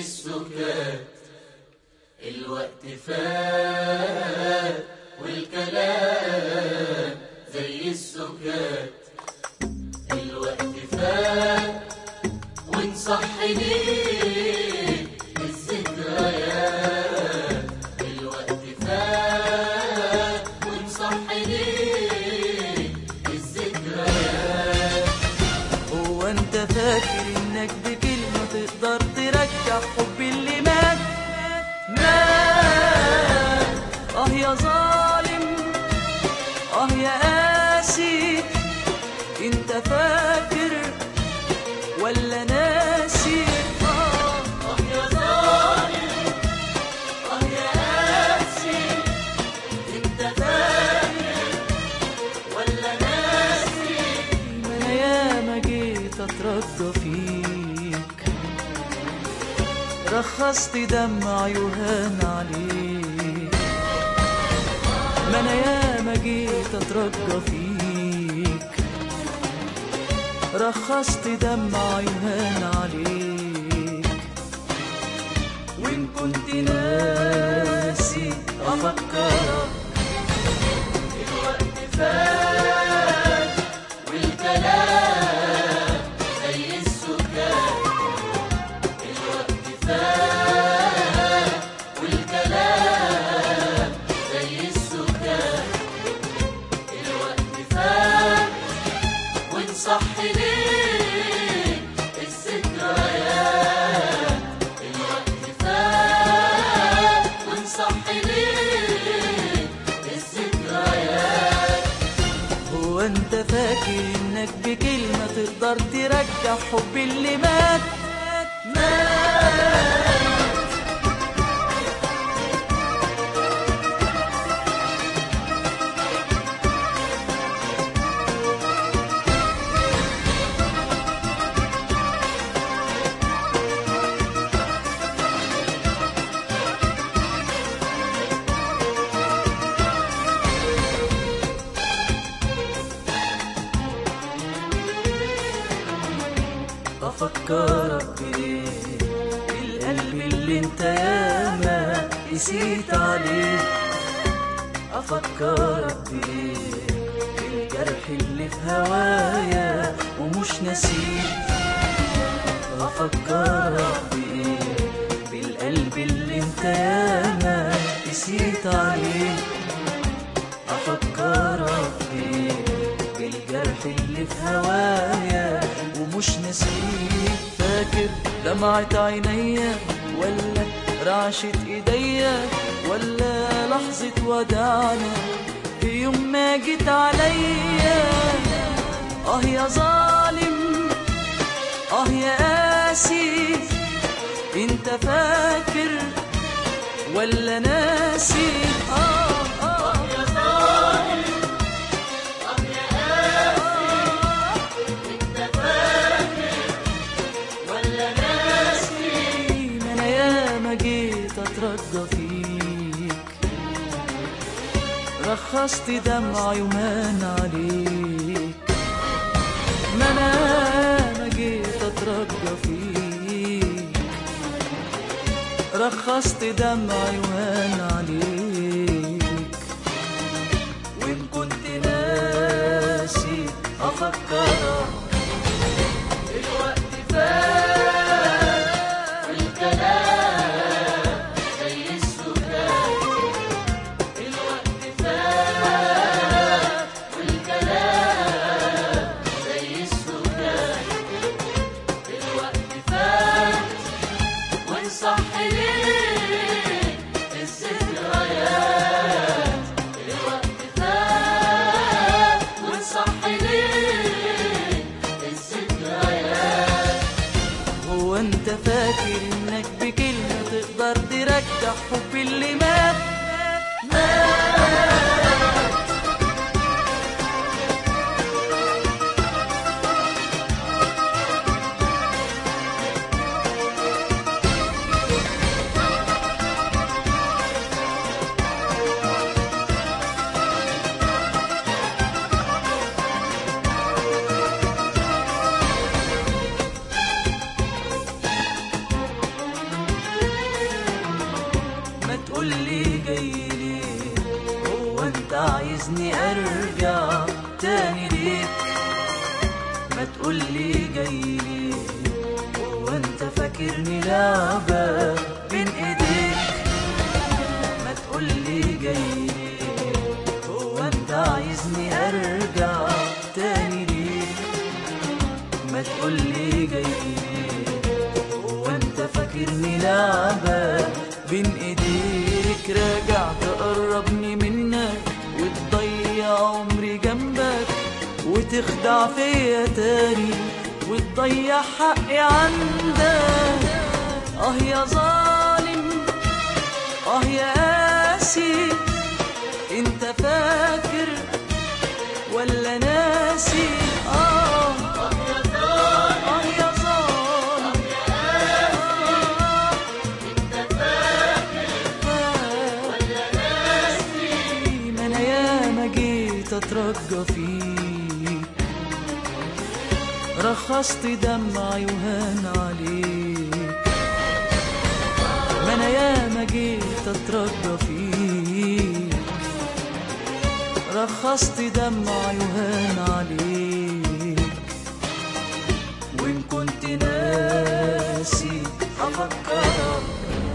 السكات الوقت فات والكلام زي السكات الوقت فات ونصحي ليه الذكريات الوقت فات ونصحي ليه الذكريات هو انت فاكر انك بكلمة تقدر ترجع حب اللي مات مات اه يا ظالم اه يا قاسي انت فاكر ولا ناسي اه آه يا ظالم آه يا قاسي انت فاكر ولا ناسي ما انا ياما جيت اترجى فيك رخصت دمعي وهان عليك ما انا ياما جيت اترجى فيك رخصت دمعي وهان عليك وان كنت ناسي افكرك الوقت فات والكلام زي السكات الوقت فات والكلام زي السكات الوقت فات ونصحي ليه الذكريات الوقت فات ونصحي ليه الذكريات هو انت فاكر انك بكلمة تقدر ترجع حب اللي مات مات افكرك بايه القلب اللي انت ياما قسيت عليه افكرك بايه الجرح اللي في هوايا ومش نسيت افكرك بايه بالقلب اللي انت ياما قسيت عليه افكرك بايه بالجرح اللي في هوايا ومش نسيت فاكر دمعة عينيا ولا رعشة ايديا ولا لحظة وداعنا في يوم ما جيت عليا اه يا ظالم اه يا قاسي انت فاكر ولا ناسي اه اه يا ظالم طب يا قاسي انت فاكر ولا ناسي ما انا ياما جيت اترجى فيك رخصت دمعي ومان عليك ما انا ياما جيت اترجى فيك رخصت دمعي وهان عليك وان كنت ناسي افكرك الوقت فات والكلام زي السكات الوقت فات والكلام زي السكات الوقت فات ونصحي ليه الذكريات الوقت فات ونصحي ليه الذكريات هو انت فاكر انك بكلمة تقدر ترجع حب اللي مات مات تقولي جاي ليه هو انت عايزني ارجع تاني ليك ما تقولي جاي ليه هو انت فاكرني لعبة بين ايديك ما تقولي جاي ليه هو انت عايزني ارجع تاني ليك ما تقولي جاي ليه هو انت فاكرني لعبة بين ايديك راجع تقربني منك وتضيع عمري جنبك وتخدع فيا تاني وتضيع حقي عندك اه يا ظالم اه يا قاسي انت فاكر ولا ناسي اه اه يا ظالم ما انا ياما جيت اترجى فيك رخصت دمعي وهان عليك ما انا ياما جيت اترجى فيك رخصت دمعي وهان عليك وان كنت ناسي هفكرك